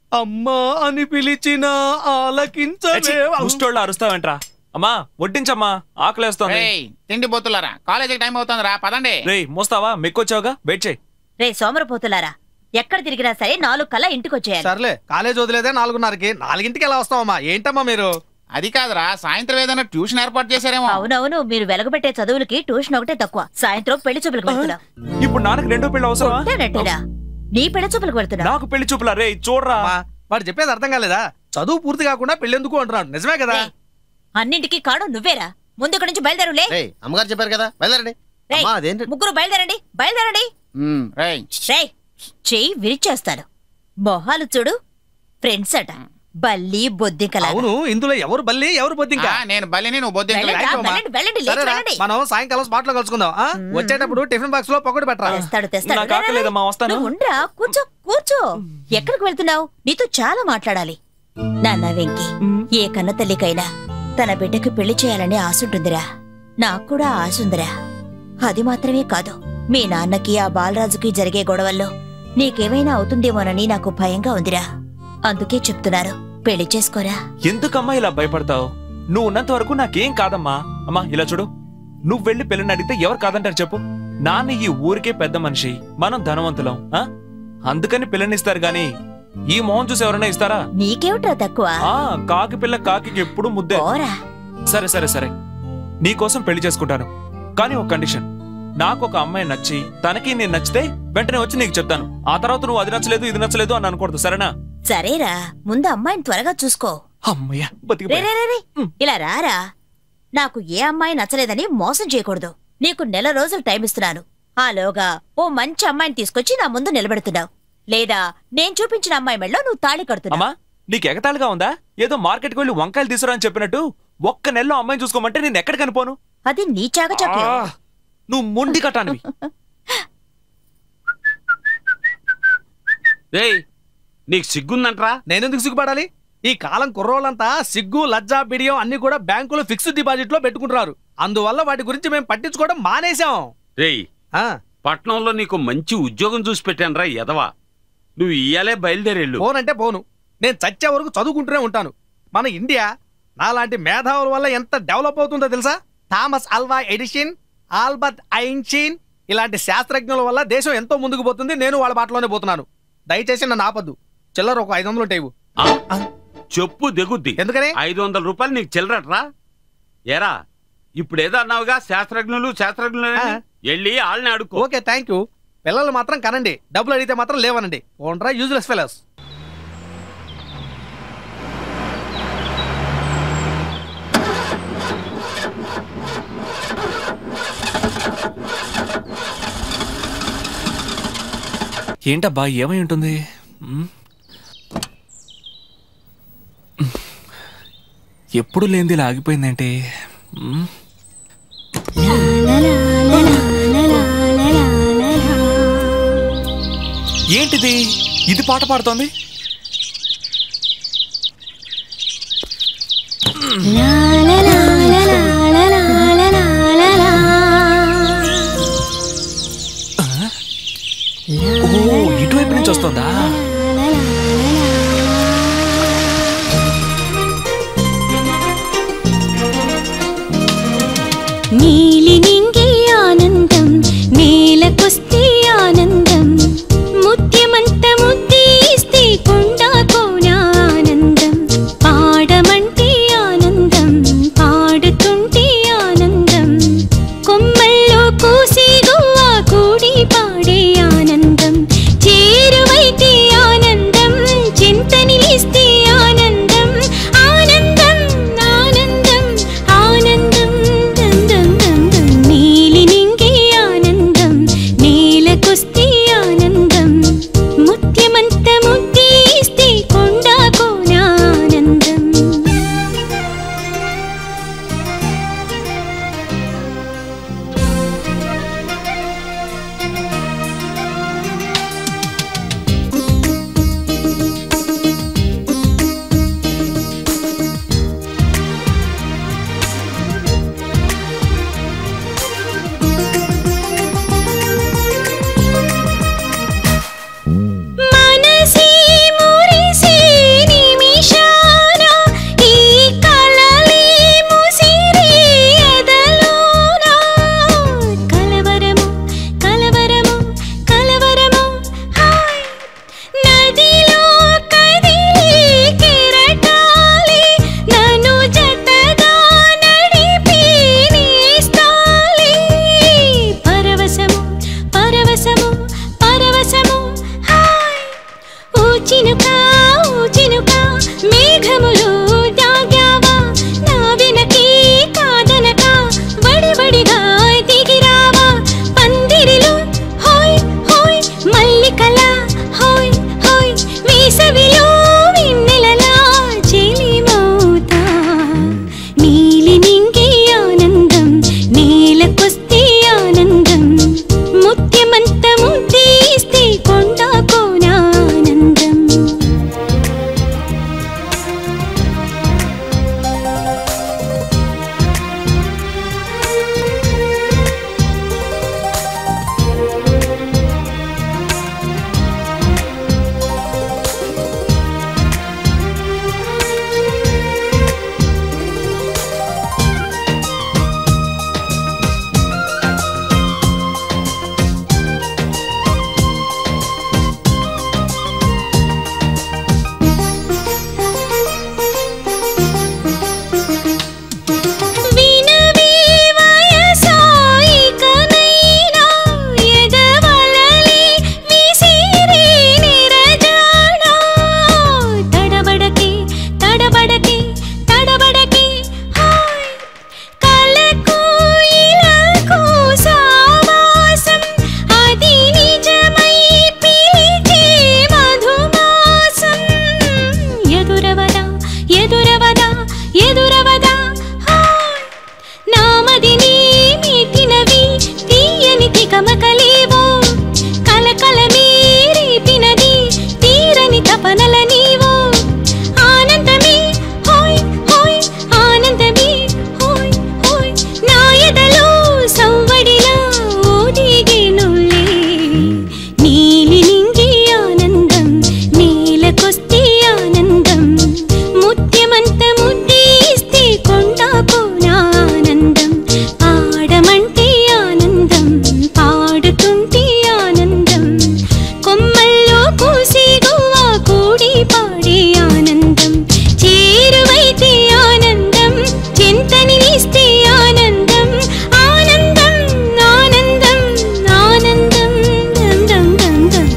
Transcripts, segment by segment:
అమ్మా అని పిలిచిన ఆలకించవే ముష్టోళ్ళు అరుస్తావేంట్రా అమ్మా వడ్డించమ్మా ఆకలేస్తోంది రేయ్ తిండి బొత్తులారా కాలేజీకి టైం అవుతుంది రా పదండి రేయ్ మోస్తావా మెక్కొచ్చావుగా వెయిట్ చేయి రే సోమరపోతులారా ఎక్కడ తిరిగినా సరే నాలుగు కల్లా ఇంటికొచ్చేయాలి సర్లే కాలేజ్ వదిలేదే నాలుగున్నరకి నాలుగింటికి ఎలా వస్తావమ్మా ఏంటమ్మా మీరు అది కాదురా సాయంత్రం ఏదైనా ట్యూషన్ ఏర్పాటు చేశారేమో అవునవును మీరు వెలగబెట్టే చదువులకి ట్యూషన్ ఒకటే తక్కువ సాయంత్రం పెళ్లి చూపులకు వెళ్తున్నావు ఇప్పుడు నాన్నకి రెండో పెళ్లి అవసరమా కొట్టానంటేరా నీ పెళ్లి చూపులకు వెళ్తున్నావు నాకు పెళ్లి చూపులా రే చూడరా అమ్మా, వాడు చెప్పేది అర్థం కాలేదా చదువు పూర్తి కాకుండా పెళ్ళెందుకు అంటున్నాడు నిజమే కదా రేయ్, అన్నింటికి కాడు నువ్వేరా ముందు ఇక్కడి నుంచి బయలుదేరులే రేయ్ అమ్మగారు చెప్పారు కదా బయలుదేరండి రేయ్, అమ్మా అదేంటి ముగ్గురు బయలుదేరండి బయలుదేరండి ఉమ్, రేయ్ రేయ్ చెయ్యి విరిచేస్తాను మొహాలు చూడు ఫ్రెండ్స్ అట బల్లి బొద్దింకలా అవును ఇందులో ఎవరు బల్లి ఎవరు బొద్దింకా ఆ, నేను బల్లిని నువ్వు బొద్దు వెళ్ళండి, రైట్ అమ్మా. వెళ్ళండి, వెళ్ళండి, లేచి సరేరా, వెళ్ళండి. మనం సాయంకాలం స్పాట్ లో కలుసుకుందాం ఆ? వచ్చేటప్పుడు టిఫిన్ బాక్స్ లో పొగడు పెట్టరా తెస్తాడు తెస్తాడు నాకు ఆకలేదమ్మా, వస్తాను. నువ్వు ఉండ్రా కూర్చో కూర్చో ఎక్కడికి వెళ్తున్నావు నీతో చాలా మాట్లాడాలి నాన్న వెంకి ఏ కన్న తల్లికైనా తన బిడ్డకి పెళ్లి చేయాలని ఆశుంటుందిరా నాకు కూడా ఆశ ఉందిరా అది మాత్రమే కాదు మీ నాన్నకి ఆ బాలరాజుకి జరిగే గొడవల్లో నీకేమైనా అవుతుందేమోనని నాకు భయంగా ఉందిరా అందుకే చెప్తున్నారు పెళ్లి చేసుకోరా ఎందుకమ్మా ఇలా భయపడతావు నువ్వు ఉన్నంత వరకు నాకేం కాదమ్మా అమ్మా ఇలా చూడు నువ్వు వెళ్ళి పెళ్ళిని అడిగితే ఎవరు కాదంటారు చెప్పు నాన్న ఈ ఊరికే పెద్ద మనిషి మనం ధనవంతులం ఆ? అందుకని పిల్లనిస్తారు గాని ఈ మొహం చూసి ఎవరైనా ఇస్తారా నీకేమిట్రా తక్కువ ఆ కాకి పిల్ల కాకి ఎప్పుడు ముద్దే పోరా సరే సరే సరే నీకోసం పెళ్లి చేసుకుంటాను కానీ ఒక కండిషన్ నాకు ఒక అమ్మాయి నచ్చి తనకి నేను నచ్చితే వెంటనే వచ్చి నీకు చెప్తాను ఆ తర్వాత నువ్వు అది నచ్చలేదు ఇది నచ్చలేదు అని అనకూడదు సరేనా సరేరా ముందు అమ్మాయిని త్వరగా చూసుకో అమ్మయ్య రే బతికిపోయా. రే, రే, రే. ఇలా రారా నాకు ఏ అమ్మాయి నచ్చలేదని మోసం చేయకూడదు నీకు నెల రోజులు టైం ఇస్తున్నాను ఆలోగా ఓ మంచి అమ్మాయిని తీసుకొచ్చి నా ముందు నిలబెడుతున్నావు లేదా నేను చూపించిన అమ్మాయి మెళ్ళో నువ్వు తాళి కడుతున్నావు అమ్మా నీకు ఎగతాళిగా ఉందా ఏదో మార్కెట్కి వెళ్ళి వంకాయలు తీసుకురా అని చెప్పినట్టు ఒక్క నెలలో అమ్మాయిని చూసుకోమంటే నేను ఎక్కడికి కనిపోను అది నీ చాకచక్యం ఆ, నువ్వు మొండి కట్టానివి రేయ్ నీకు సిగ్గుందంట్రా నేనెందుకు సిగ్గుపడాలి ఈ కాలం కుర్రోళ్ళంతా సిగ్గు లజ్జా బిడియం అన్ని కూడా బ్యాంకులో ఫిక్స్డ్ డిపాజిట్ లో పెట్టుకుంటున్నారు అందువల్ల వాటి గురించి మేము పట్టించుకోవడం మానేశాం రేయ్ ఆ, పట్నంలో నీకు మంచి ఉద్యోగం చూసి పెట్టానురా ఎదవా నువ్వు ఇయ్యాలే బయలుదేరేళ్ళు పోనంటే పోను నేను చచ్చే వరకు చదువుకుంటూనే ఉంటాను మన ఇండియా నాలాంటి మేధావుల వల్ల ఎంత డెవలప్ అవుతుందో తెలుసా Thomas Alva Edison Albert Einstein ఇలాంటి శాస్త్రజ్ఞుల వల్ల దేశం ఎంతో ముందుకు పోతుంది నేను వాళ్ళ బాటలోనే పోతున్నాను దయచేసి నన్ను ఆపద్దు చిల్లర ఒక ఐదు వందలు ఉంటాయి ఆ? చెప్పు దిగుద్ది ఎందుకని ఐదు వందల రూపాయలు నీకు చిల్లరట్రా ఏరా ఇప్పుడు ఏదో అన్నావుగా శాస్త్రజ్ఞులు శాస్త్రజ్ఞులు ఆ. వెళ్ళి వాళ్ళని అడుక్కో ఓకే థ్యాంక్ యూ పిల్లలు మాత్రం కనండి డబ్బులు అడిగితే మాత్రం లేవనండి ఓన్రా యూజ్లెస్ ఫెలోస్ ఏంటబ్బా ఏమై ఉంటుంది ఉమ్. ఎప్పుడు లేనిది ఇలా ఆగిపోయిందేంటి ఉమ్. ఏంటిది ఇది పాట పాడుతోంది ఓ ఇటువైపు నుంచి వస్తుందా నీలి నింగి ఆనందం నేలకొస్తే ఆనందం ముత్యమంత ముద్దీస్తే కొండా కోన ఆనందం పాడమంటే ఆనందం పాడుతుంటే ఆనందం కొమ్మల్లో కూసి గువ్వ కూడి పాడే ఆనందం చేరువైతే చినుక ఓ చినుక మేఘములు దాగావా నా వెనకే కాదనక వడివడిగా దిగిరావా పందిరిలో హోయ్ హోయ్ మల్లికల హోయ్ హోయ్ వేసవిలో వెన్నెలలా చెలిమౌతా నీలి నింగి ఆనందం నేలకొస్తే ఆనందం ముత్యమంత ముద్దీస్తే కొండ కోనానందం వినవే వయసాయికనైనా ఎదవలలే విసిరే నిరజాడా తడబడకే తడబడకే తడబడకే హాయ్ కలకు ఇలకు సావాసం అది నిజమై పిలిచే మధుమాసం ఎదురవదా ఎదురవదా ఎదురవదా హాయ్ నామదిని మీటినవి తీయని తికమకలేవో కలకల మీరేపినది తీరని తపనల నీవో ఆనందమే హోయ్ హోయ్ ఆనందమే హోయ్ హోయ్ నా ఎదలో సవ్వడిలా ఊదిగేనులే నీలి నింగి ఆనందం నేలకొస్తే ఆనందం ముత్యమంత ముద్దీస్తే కొండ కోనానందం పాడమంటే ఆనందం పాడుతుంటే ఆనందం కొమ్మల్లో కూసి గువ్వ కూడి పాడే ఆనందం చేరువైతే ఆనందం చింతని నిస్తే ఆనందం ఆనందం ఆనందం ఆనందం దం దం దం దం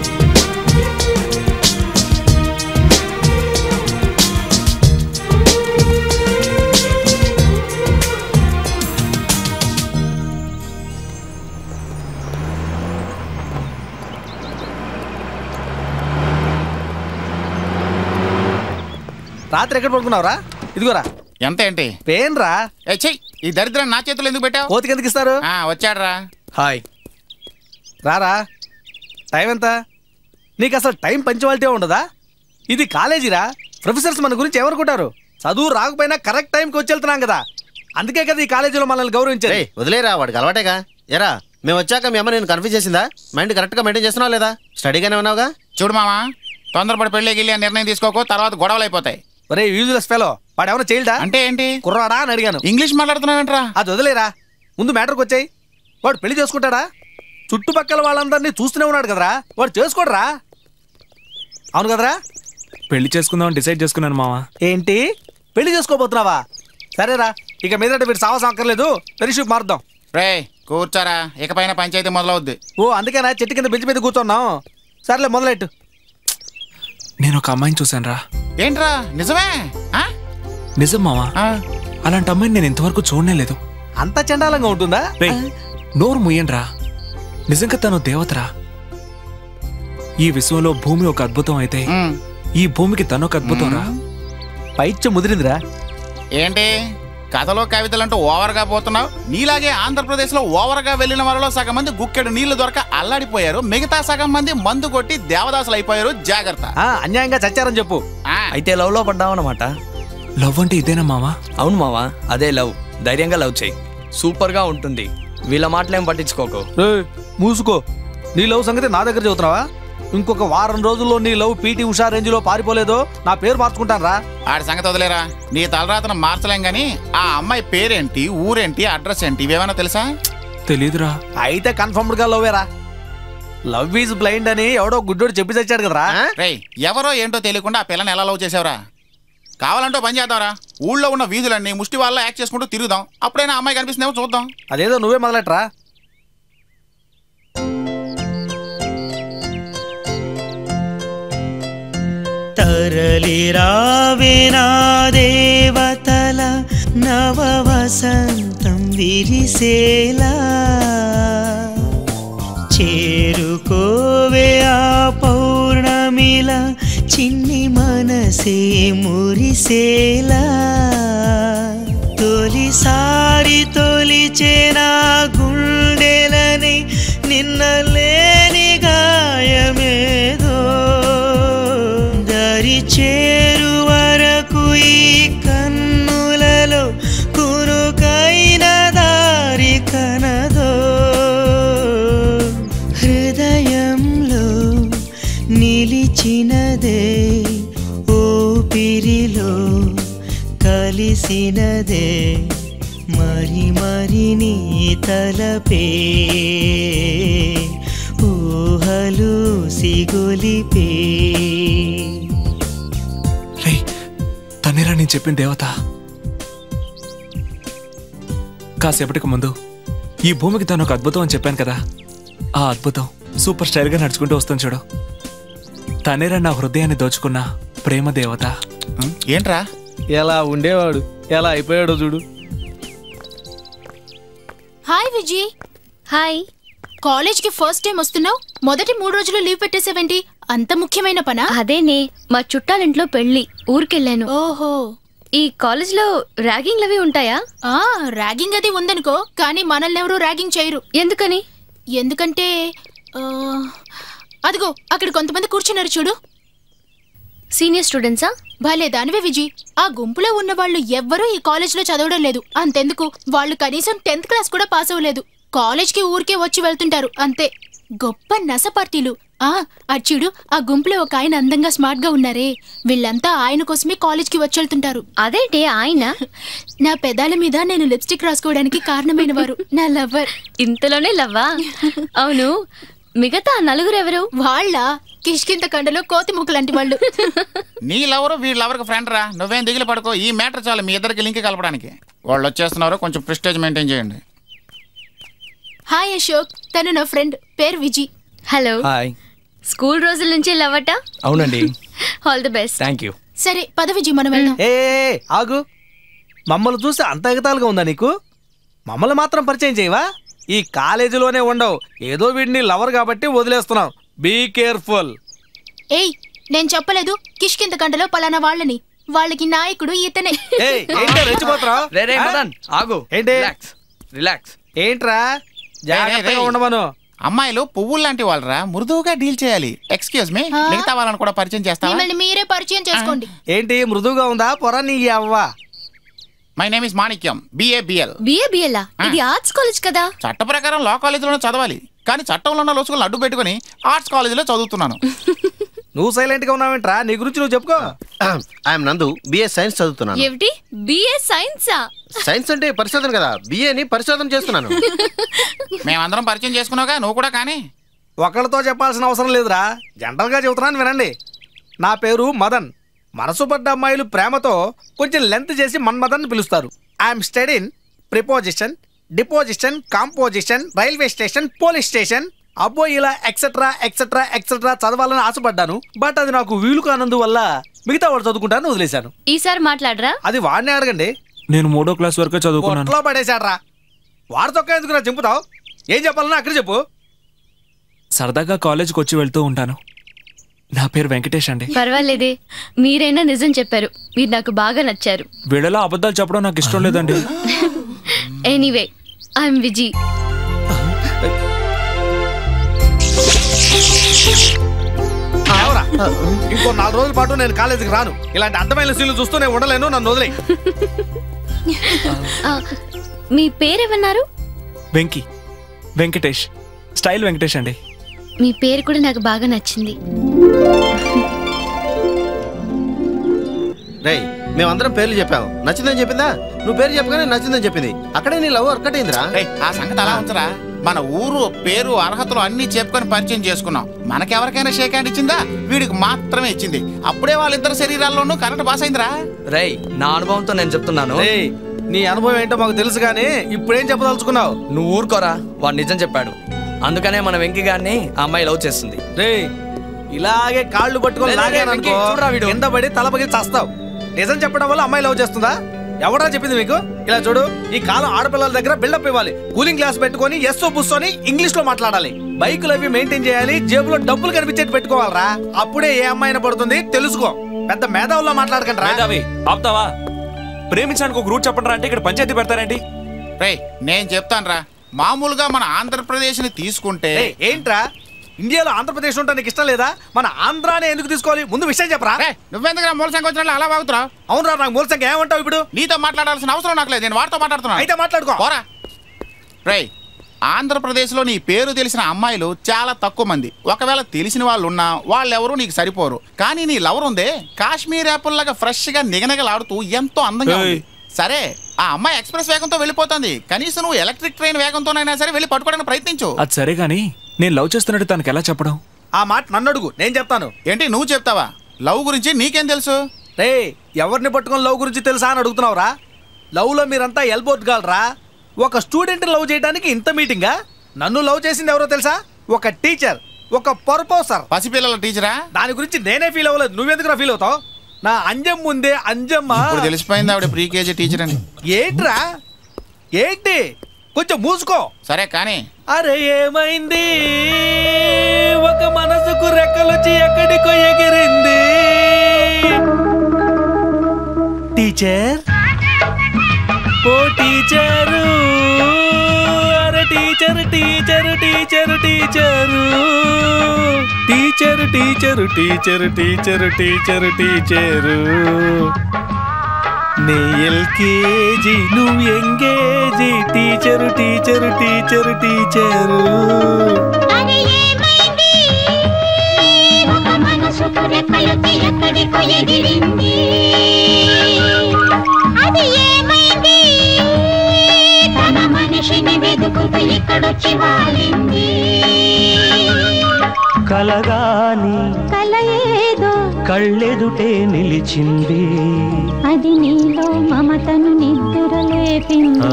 రాత్రి ఎక్కడ పడుకున్నావురా ఇదిగోరా ఎంత ఏంటి పెయిన్ రా ఏ చెయ్యి ఈ దరిద్రం నా చేతులు ఎందుకు పెట్టావు కోతికి ఎందుకు ఇస్తారు ఆ, వచ్చాడురా హాయ్ రారా టైం ఎంత నీకు అసలు టైం పంచువాలిటీ ఉండదా ఇది కాలేజీరా ప్రొఫెసర్స్ మన గురించి ఎవరుకుంటారు చదువు రాకపోయినా కరెక్ట్ టైంకి వచ్చి వెళ్తున్నాం కదా అందుకే కదా ఈ కాలేజీలో మనల్ని గౌరవించేది రేయ్ వదిలేరా వాడికి అలవాటేగా ఎరా మేము వచ్చాక మీ అమ్మ నేను కన్ఫ్యూజ్ చేసిందా మైండ్ కరెక్ట్గా మెయింటైన్ చేస్తున్నావు లేదా స్టడీగానే ఉన్నావుగా చూడు మామా తొందరపడి పెళ్ళి గిల్లి అని నిర్ణయం తీసుకోకు తర్వాత గొడవలు అయిపోతాయి ఒరే యూజ్లెస్ ఫెలో వాడు ఎవరైనా చైల్డా అంటే ఏంటి కుర్రాడా అని అడిగాను ఇంగ్లీష్ మాట్లాడుతున్నావేంట్రా అది వదిలేరా ముందు మ్యాటర్కి వచ్చాయి వాడు పెళ్లి చేసుకుంటాడా చుట్టుపక్కల వాళ్ళందరినీ చూస్తూనే ఉన్నాడు కదరా వాడు చేసుకోడరా అవును కదరా పెళ్లి చేసుకుందామని డిసైడ్ చేసుకున్నాను మావా ఏంటి పెళ్లి చేసుకోబోతున్నావా సరేరా ఇక మీదట వీడు సావసం అక్కర్లేదు పెరిషిప్ మారుద్దాం రే కూర్చోరా ఇకపైన పంచాయతీ మొదలవుద్ది ఓ అందుకేనా చెట్టు కింద బెంచ్ మీద కూర్చున్నాం సర్లే మొదలెట్టు నేను ఒక అమ్మాయిని చూశాను రా ఏంట్రా నిజమే ఆ? నిజం మావా ఆ, అలాంటి అమ్మాయిని నేను ఇంతవరకు చూడనే లేదు అంత చండాలంగా ఉంటుందా రే నోరు ముయ్యండ్రా నిజంగా తను దేవతరా ఈ విశ్వంలో భూమి ఒక అద్భుతం అయితే ఉమ్. ఈ భూమికి తను ఒక అద్భుతం రా పైత్యం ముదిరిందిరా ఏంటి కథలో కవితలంటూ ఓవర్గా పోతున్నావు నీలాగే ఆంధ్రప్రదేశ్ లో ఓవర్ గా వెళ్ళిన వారిలో సగం మంది గుక్కెడు నీళ్లు దొరక అల్లాడిపోయారు మిగతా సగం మంది మందు కొట్టి దేవదాసులు అయిపోయారు జాగ్రత్త ఆ, అన్యాయంగా చచ్చారని చెప్పు ఆ, అయితే లవ్ లో పడ్డావన్నమాట లవ్ అంటే ఇదేనా మావా అవును మావా అదే లవ్ ధైర్యంగా లవ్ చేయి సూపర్ గా ఉంటుంది వీళ్ళ మాటలేం పట్టించుకోకు రేయ్, మూసుకో నీ లవ్ సంగతి నా దగ్గర చెబుతున్నావా ఇంకొక వారం రోజుల్లో నీ లవ్ పీటీ ఉషా రేంజ్ లో పారిపోలేదో నా పేరు మార్చుకుంటాను రా ఆడి సంగతి వదిలేరా నీ తలరాతను మార్చలేం గాని ఆ అమ్మాయి పేరేంటి ఊరేంటి అడ్రస్ ఏంటి ఇవేమైనా తెలుసా తెలీదురా అయితే కన్ఫర్మ్డ్ గా లవ్వేరా లవ్ ఈజ్ బ్లైండ్ అని ఎవడో గుడ్డోడు చెప్పి చచ్చాడు కదరా రేయ్ ఎవరో ఏంటో తెలియకుండా ఆ పిల్లని ఎలా లవ్ చేసావురా కావాలంటే ఓ పని చేద్దాంరా ఊళ్ళో ఉన్న వీధులన్నీ ముష్టి వాళ్ళ యాక్ట్ చేసుకుంటూ తిరుగుదాం అప్పుడైనా అమ్మాయి కనిపిస్తుందేమో చూద్దాం అదేదో నువ్వే మొదలెట్రా తరలి రావే నా దేవతల నవ వసంతం విరిసేలా చేరుకోవే ఆ పౌర్ణమిల చిన్ని మనసే మురిసేలా తొలిసారి తొలిచే నా గుండెలని నిన్న లేని గాయమేదో దరి చేరు వరకు ఈ కన్నులలో కురుకైన దారి కనదో హృదయంలో నిలిచినదే ఊపిరిలో కలిసినదే మరి మరి నీ తలపే ఊహలు సిగొలిపే రే తనేరా నేను చెప్పిన దేవత కాసేపటికి ముందు ఈ భూమికి తను ఒక అద్భుతం అని చెప్పాను కదా ఆ అద్భుతం సూపర్ స్టైల్గా నడుచుకుంటూ వస్తుంది చూడు తనేరా నా హృదయాన్ని దోచుకున్న ప్రేమ దేవత ఏంట్రా ఎలా ఉండేవాడు ఎలా అయిపోయాడో చూడు హాయ్ విజయ్ హాయ్ కాలేజ్కి ఫస్ట్ టైం వస్తున్నావు మొదటి మూడు రోజులు లీవ్ పెట్టేసావేంటి అంత ముఖ్యమైన పనా అదేనే మా చుట్టాలింట్లో పెళ్లి ఊరికెళ్ళాను ఓహో ఈ కాలేజ్లో ర్యాగింగ్లు అవి ఉంటాయా ఆ ర్యాగింగ్ అది ఉందనుకో కానీ మనల్ని ఎవరు ర్యాగింగ్ చేయరు ఎందుకని ఎందుకంటే ఆ, అదిగో అక్కడ కొంతమంది కూర్చున్నారు చూడు సీనియర్ స్టూడెంట్సా భలే దానివే విజయ్ ఆ గుంపులో ఉన్న వాళ్ళు ఎవ్వరూ ఈ కాలేజ్లో చదవడం లేదు అంతెందుకు వాళ్ళు కనీసం టెన్త్ క్లాస్ కూడా పాస్ అవ్వలేదు కాలేజ్కి ఊరికే వచ్చి వెళ్తుంటారు అంతే గొప్ప నస పార్టీలు ఆ అచ్చుడు ఆ గుంపులో ఒక ఆయన అందంగా స్మార్ట్ గా ఉన్నారే వీళ్ళంతా ఆయన కోసమే కాలేజ్కి వచ్చి వెళ్తుంటారు అదేంటి ఆయన నా పెదాల మీద నేను లిప్స్టిక్ రాసుకోవడానికి కారణమైన వారు నా లవ్వర్ ఇంతలోనే లవ్వా అవును మిగతా నలుగురు ఎవరు వాళ్ళ కిష్కింత కండలో కోతి ముక్కలాంటి వాళ్ళు నీళ్ళెవరు వీళ్ళెవరికి ఫ్రెండ్ రా నువ్వేం దిగులు పడుకో ఈ మ్యాటర్ చాలు మీ ఇద్దరికి లింక్ కలపడానికి వాళ్ళు వచ్చేస్తున్నారు కొంచెం ప్రిస్టేజ్ మెయింటైన్ చేయండి హాయ్ అశోక్ తను నా ఫ్రెండ్ పేరు విజి హలో హాయ్ స్కూల్ రోజుల నుంచి లవ్వట అవునండి all the best thank you సరే పద విజి మనం వెళ్దాం ఏ ఏ, ఏ, ఆగు మమ్మల్ని చూసి అంత ఎగతాలుగా ఉందా నీకు మమ్మల్ని మాత్రం పరిచయం చేయవా ఈ కాలేజీలోనే ఉండవు ఏదో వీడిని లవర్ కాబట్టి వదిలేస్తున్నాం బీ కేర్ఫుల్ ఏయ్ నేను చెప్పలేదు కిష్కింత కండలో పలానా వాళ్ళని వాళ్ళకి నాయకుడు ఇతనే ఏయ్ ఏంటి రెచ్చిపోతున్నావు రే రే మదన్ ఆగు ఏంటి? రిలాక్స్ రిలాక్స్ ఏంట్రా జాగ్రత్తగా రేయ్. ఉండమను అమ్మాయిలు పువ్వులు లాంటి వాళ్ళరా మృదువుగా డీల్ చేయాలి ఎక్స్క్యూజ్ మీ ఆ? మిగతా వాళ్ళని కూడా పరిచయం చేస్తావా మిమ్మల్ని మీరే పరిచయం చేసుకోండి ఏంటి మృదువుగా ఉందా పొర నీ అవ్వా my name is Manikyam B A B L B A బిఎల్లా ఇది ఆర్ట్స్ కాలేజ్ కదా చట్ట ప్రకారం లా కాలేజీలోనే చదవాలి కానీ చట్టంలో ఉన్న లోచుకులు అడ్డు పెట్టుకుని ఆర్ట్స్ కాలేజీలో చదువుతున్నాను నువ్వు సైలెంట్ గా ఉన్నావేంట్రా నీ గురించి నువ్వు చెప్పుకో ఐఎమ్ నందు బిఏ సైన్స్ చదువుతున్నాను ఏమిటి బిఏ సైన్సా సైన్స్ అంటే పరిశోధన కదా బిఏని పరిశోధన చేస్తున్నాను మేమందరం పరిచయం చేసుకున్నావుగా నువ్వు కూడా కానీ ఒకళ్ళతో చెప్పాల్సిన అవసరం లేదురా జనరల్ గా చెబుతున్నాను వినండి నా పేరు మదన్ మనసు పడ్డ అమ్మాయిలు ప్రేమతో కొంచెం లెంత్ చేసి మన్మదన్ అని పిలుస్తారు I'm studying preposition deposition composition railway station police station అబ్బో ఇలా ఎక్సెట్రా ఎక్సెట్రా ఎక్సెట్రా చదవాలని ఆశపడ్డాను బట్ అది నాకు వీలు కానందువల్ల మిగతా వాడు చదువుకుంటాను వదిలేశాను ఈసారి మాట్లాడరా అది వాడిని అడగండి నేను మూడో క్లాస్ వరకే చదువుకున్నాను పొట్లో పడేశాడ్రా వాడి తొక్క ఎందుకు చెంపుతావు ఏం చెప్పాలన్నా అక్కడ చెప్పు సరదాగా కాలేజ్కి వచ్చి వెళ్తూ ఉంటాను నా పేరు వెంకటేష్ అండి పర్వాలేదే మీరైనా నిజం చెప్పారు మీరు నాకు బాగా నచ్చారు వీళ్ళలో అబద్ధాలు చెప్పడం నాకు ఇష్టం లేదండి ఎనీవే ఐఎమ్ విజీ ఎవరా ఇంకో నాలుగు రోజుల పాటు నేను కాలేజీకి రాను ఇలాంటి అందమైన సీన్లు చూస్తూ నేను ఉండలేను నన్ను వదిలే ఆ, మీ పేరేమన్నారు వెంకి వెంకటేష్ స్టైల్ వెంకటేష్ అండి మీ పేరు కూడా నాకు బాగా నచ్చింది రేయ్ మేమందరం పేర్లు చెప్పాము నచ్చిందని చెప్పిందా నువ్వు పేరు చెప్పగానే నచ్చిందని చెప్పింది అక్కడే నీ లవ్ వర్కట్ అయిందిరా రేయ్, ఆ సంగతి అలా ఉంచరా మన ఊరు పేరు అర్హతలు అన్ని చెప్పుకొని పరిచయం చేసుకున్నాం మనకెవరికైనా షేక్ హ్యాండ్ ఇచ్చిందా వీడికి మాత్రమే ఇచ్చింది అప్పుడే వాళ్ళిద్దరు శరీరాల్లోనూ కరెంట్ పాస్ అయిందిరా రేయ్ నా అనుభవంతో నేను చెప్తున్నాను ఏయ్, నీ అనుభవం ఏంటో మాకు తెలుసు కానీ ఇప్పుడేం చెప్పదలుచుకున్నావు నువ్వు ఊరుకోరా వాడు నిజం చెప్పాడు అందుకనే మన వెంకి గారిని ఆ అమ్మాయి లవ్ చేస్తుంది రే ఇలాగే కాళ్ళు పట్టుకొని లే, లే, లే, లాగాననుకో వెంకీ, చూడురా వీడు. కింద పడి తల పగిలి చస్తావు నిజం చెప్పడం వల్ల అమ్మాయి లవ్ చేస్తుందా ఎవడా చెప్పింది మీకు ఇలా చూడు ఈ కాలం ఆడపిల్లల దగ్గర బిల్డప్ ఇవ్వాలి కూలింగ్ గ్లాస్ పెట్టుకొని ఎస్ఓ బుస్సోని ఇంగ్లీష్ లో మాట్లాడాలి బైకులు అవి మెయింటైన్ చేయాలి జేబులో డబ్బులు కనిపించేది పెట్టుకోవాలరా అప్పుడే ఏ అమ్మాయిన పడుతుంది తెలుసుకో పెద్ద మేధావుల్లో మాట్లాడకండి రా మేధావి ఆపుతావా ప్రేమించడానికి ఒక రూట్ చెప్పండి అంటే ఇక్కడ పంచాయతీ పెడతారేంటి రే నేను చెప్తాను రా మామూలుగా మన ఆంధ్రప్రదేశ్ని తీసుకుంటే ఏయ్, ఏంట్రా ఇండియాలో ఆంధ్రప్రదేశ్ ఉంటా నీకు ఇష్టం లేదా మన ఆంధ్రానే ఎందుకు తీసుకోవాలి ముందు విషయం చెప్పరా రే నువ్వెందుకు మూల సంఖ్య వచ్చినట్లు అలా బాగుతున్నావు అవునరా నాకు మూల సంఖ్య ఏమంటావు ఇప్పుడు నీతో మాట్లాడాల్సిన అవసరం నాకు లేదు నేను వాడితో మాట్లాడుతున్నా అయితే మాట్లాడుకో పోరా రే ఆంధ్రప్రదేశ్లో నీ పేరు తెలిసిన అమ్మాయిలు చాలా తక్కువ మంది ఒకవేళ తెలిసిన వాళ్ళు ఉన్నా వాళ్ళెవరూ నీకు సరిపోరు కానీ నీ లవర్ ఉందే కాశ్మీర్ యాపిల్ లాగా ఫ్రెష్ గా నిగనగలాడుతూ ఎంతో అందంగా ఉంది ఏయ్. సరే ఆ అమ్మాయి ఎక్స్ప్రెస్ వేగంతో వెళ్ళిపోతుంది కనీసం నువ్వు ఎలక్ట్రిక్ ట్రైన్ వేగంతోనైనా సరే వెళ్ళి పట్టుకోవడానికి ప్రయత్నించు అది సరే గాని నేను లవ్ చేస్తున్నట్టు తనకి ఎలా చెప్పడం ఆ మాట నన్ను అడుగు నేను చెప్తాను ఏంటి నువ్వు చెప్తావా లవ్ గురించి నీకేం తెలుసు రే ఎవరిని పట్టుకొని లవ్ గురించి తెలుసా అని అడుగుతున్నావురా లవ్ లో మీరంతా ఎల్బోట్ గాలరా ఒక స్టూడెంట్ లవ్ చేయడానికి ఇంత మీటింగా నన్ను లవ్ చేసింది ఎవరో తెలుసా ఒక టీచర్ ఒక పర్పోసర్ పసిపిల్లల టీచరా దాని గురించి నేనే ఫీల్ అవ్వలేదు నువ్వెందుకు ఫీల్ అవుతావు నా అంజం ముందే అంజమ్మ ఇప్పుడు తెలిసిపోయింది ఆవిడ ప్రీ కేజీ టీచర్ అని ఏంట్రా ఏంటి కొంచెం మూసుకో సరే కానీ అరే ఏమైంది ఒక మనసుకు రెక్కలొచ్చి ఎక్కడికో ఎగిరింది టీచర్ ఓ టీచరు అరే teacher teacher teacher teacher teacher teacher teacher teacher teacher teacher నే ఎల్కేజీ నువ్వు ఎంగేజీ టీచరు టీచరు టీచరు టీచరు అది ఏమైంది ఒక మనసుకు రెక్కలొచ్చి ఎక్కడికో ఎగిరింది అది ఏమైంది తన మనిషిని వెతుకుతూ ఇక్కడొచ్చి వాలింది కలగాని కల ఏదో కళ్ళెదుటే నిలిచింది అది నీలో మమతను నిద్రలేపింది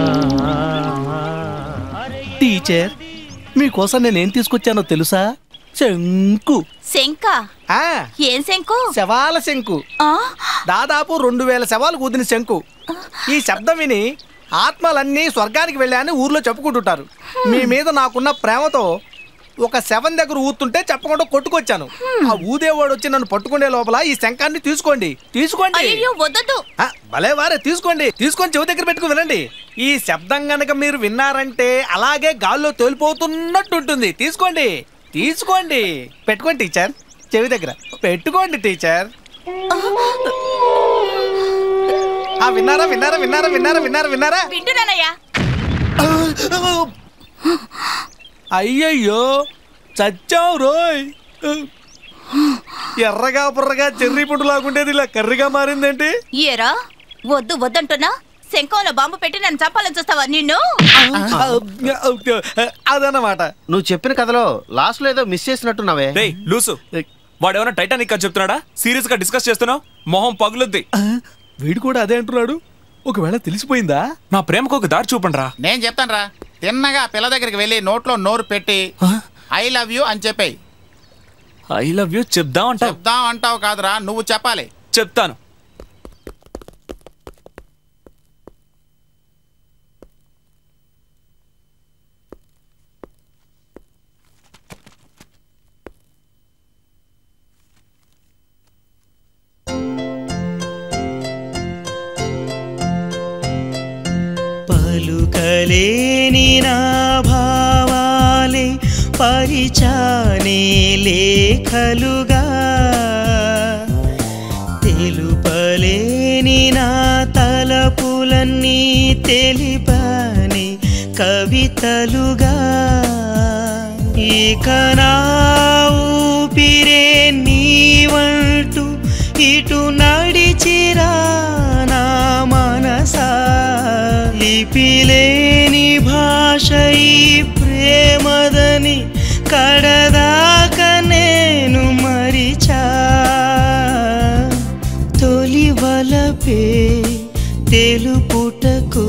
టీచర్ మీకోసం నేనేం తీసుకొచ్చానో తెలుసా శంకు శంక ఆ ఏం శంకు శవాల శంకు ఆ దాదాపు రెండు వేల శవాలు కూదిన శంకు ఈ శబ్దం విని ఆత్మలన్నీ స్వర్గానికి వెళ్ళాయని ఊర్లో చెప్పుకుంటుంటారు మీ మీద నాకున్న ప్రేమతో ఒక శవం దగ్గర ఊతుంటే చెప్పకుండా కొట్టుకొచ్చాను ఆ ఊదేవాడు వచ్చి నన్ను పట్టుకునే లోపల ఈ శంఖాన్ని తీసుకోండి తీసుకోండి అయ్యో వద్దదు ఆ, భలే వారే తీసుకోండి తీసుకొని చెవి దగ్గర పెట్టుకుని వినండి ఈ శబ్దం గనక మీరు విన్నారంటే అలాగే గాల్లో తేలిపోతున్నట్టు ఉంటుంది తీసుకోండి తీసుకోండి పెట్టుకోండి టీచర్ చెవి దగ్గర పెట్టుకోండి టీచర్ ఆ విన్నారా విన్నారా విన్నారా విన్నారా విన్నారా విన్నారా వింటున్నానయ్యా అయ్యయ్యో చచ్చావు రోయ్ ఎర్రగా బుర్రగా చెర్రీ పుట్టు లాగుండేది ఇలా కర్రీగా మారిందేంటి ఏరా వద్దు వద్దంటున్నా శంఖంలో బాంబు పెట్టి నన్ను చంపాలని చూస్తావా నిన్ను అదన్నమాట నువ్వు చెప్పిన కథలో లాస్ట్ లో ఏదో మిస్ చేసినట్టున్నావే రేయ్ లూసు వాడేమన్నా టైటానిక్ అని చెప్తున్నాడా సీరియస్ గా డిస్కస్ చేస్తున్నావు మొహం పగులుద్ది వీడు కూడా అదే అంటున్నాడు ఒకవేళ తెలిసిపోయిందా నా ప్రేమకు ఒక దారి చూపండి రా నేను చెప్తాను రా తిన్నగా పిల్ల దగ్గరికి వెళ్ళి నోట్లో నోరు పెట్టి ఐ లవ్ యూ అని చెప్పాయి ఐ లవ్ యూ చెప్దాం అంటావు చెప్దాం అంటావు కాదురా నువ్వు చెప్పాలి చెప్తాను పలుకలేని నా భావాలే పరిచానే లేఖలుగా తెలుపలేని నా తలపులన్నీ తెలిపాని కవితలుగా ఇక నా ఊపిరే నీవంటూ ఇటు నడిచిరా నా మనసా లిపిలేని భాష ఈ ప్రేమదని కడదాక నేను మరిచా తొలి వలపే తెలుపుటకు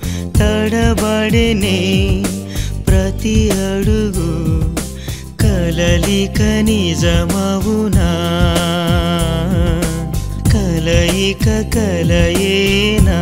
తడబడనే ప్రతి అడుగు కల కలలిక నిజమవునా కలయిక కలయేనా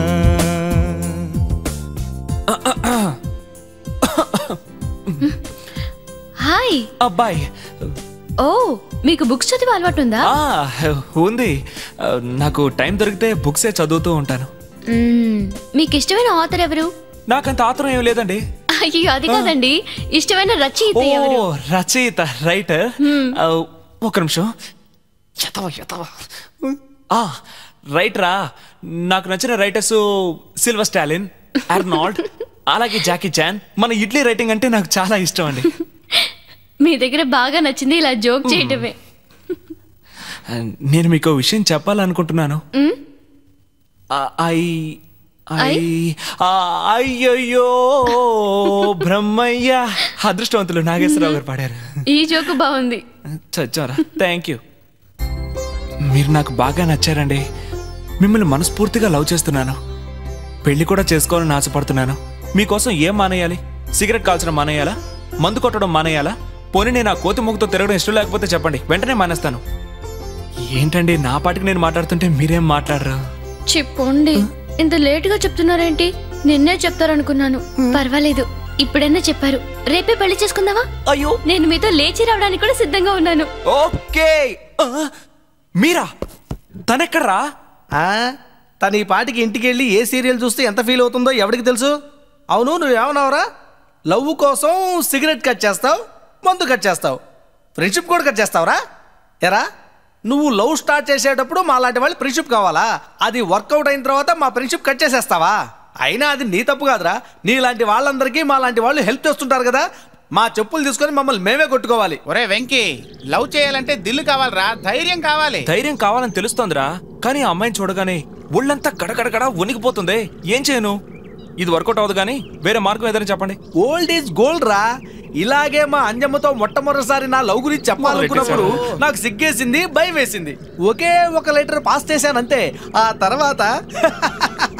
హాయ్ అబ్బాయి ఓ మీకు బుక్స్ చదివే అలవాటు ఉందా ఆ, ఉంది ఆ, నాకు టైం దొరికితే బుక్సే చదువుతూ ఉంటాను మ్మ్, మీకు ఇష్టమైన ఆథర్ ఎవరు నాకంత ఆత్రం ఏం లేదండి అయ్యో అది కాదండి ఇష్టమైన రచయిత ఓ ఎవరు రచయిత రైటర్ ఆ, ఒక నిమిషం ఎతవ, ఎతవ. ఆ, రైటరా నాకు నచ్చిన రైటర్స్ సిల్వర్ స్టాలిన్ అర్నాల్డ్ అలాగే జాకీ చాన్ మన ఇడ్లీ రైటింగ్ అంటే నాకు చాలా ఇష్టం అండి మీ దగ్గర బాగా నచ్చింది ఇలా జోక్ చేయటమే నేను మీకు ఓ విషయం చెప్పాలనుకుంటున్నాను మ్మ్? ఆ, ఐ ఐ ఆ, అయ్యయ్యో బ్రహ్మయ్య అదృష్టవంతులు నాగేశ్వరరావు గారు పాడారు ఈ జోకు బాగుంది చచ్చారా థ్యాంక్ యూ మీరు నాకు బాగా నచ్చారండి మిమ్మల్ని మనస్ఫూర్తిగా లవ్ చేస్తున్నాను పెళ్లి కూడా చేసుకోవాలని ఆశపడుతున్నాను మీకోసం ఏం మానేయాలి సిగరెట్ కాల్చడం మానేయాలా మందు కొట్టడం మానేయాలా పోనీ నేను ఆ కోతి ముగ్గుతో తిరగడం ఇష్టం లేకపోతే చెప్పండి వెంటనే మానేస్తాను ఏంటండి నా పాటికి నేను మాట్లాడుతుంటే మీరేం మాట్లాడరు చెప్పండి ఇంత లేటుగా చెప్తున్నారేంటి నిన్నే చెప్తారనుకున్నాను పర్వాలేదు ఇప్పుడైనా చెప్పారు రేపే పెళ్లి చేసుకుందావా అయ్యో నేను మీతో లేచి రావడానికి కూడా సిద్ధంగా ఉన్నాను ఓకే ఆ, మీరా తనెక్కడ్రా ఆ, తను ఈ పాటికి ఇంటికి వెళ్ళి ఏ సీరియల్ చూస్తే ఎంత ఫీల్ అవుతుందో ఎవరికి తెలుసు అవును నువ్వేమన్నావురా లవ్ కోసం సిగరెట్ కట్ చేస్తావు మందు కట్ చేస్తావు ఫ్రెండ్షిప్ కూడా కట్ చేస్తావురా ఎరా నువ్వు లవ్ స్టార్ట్ చేసేటప్పుడు మా లాంటి వాళ్ళు ఫ్రెండ్షిప్ కావాలా అది వర్కౌట్ అయిన తర్వాత మా ఫ్రెండ్షిప్ కట్ చేసేస్తావా అయినా అది నీ తప్పు కాదురా నీలాంటి వాళ్ళందరికీ మా లాంటి వాళ్ళు హెల్ప్ చేస్తుంటారు కదా మా చెప్పులు తీసుకొని మమ్మల్ని మేమే కొట్టుకోవాలి ఒరే వెంకీ లవ్ చేయాలంటే దిల్లు కావాలరా ధైర్యం కావాలి ధైర్యం కావాలని తెలుస్తోందిరా కానీ ఆ అమ్మాయిని చూడగానే ఒళ్ళంతా గడగడగడ వణికిపోతుంది ఏం చేయను ఇది వర్కౌట్ అవ్వదు కానీ వేరే మార్గం ఏదైనా చెప్పండి ఓల్డ్ ఈజ్ గోల్డ్ రా ఇలాగే మా అంజమ్మతో మొట్టమొదటిసారి నా లవ్ గురించి చెప్పాలనుకున్నప్పుడు నాకు సిగ్గేసింది భయం వేసింది ఒకే ఒక లెటర్ పాస్ చేశానంతే ఆ తర్వాత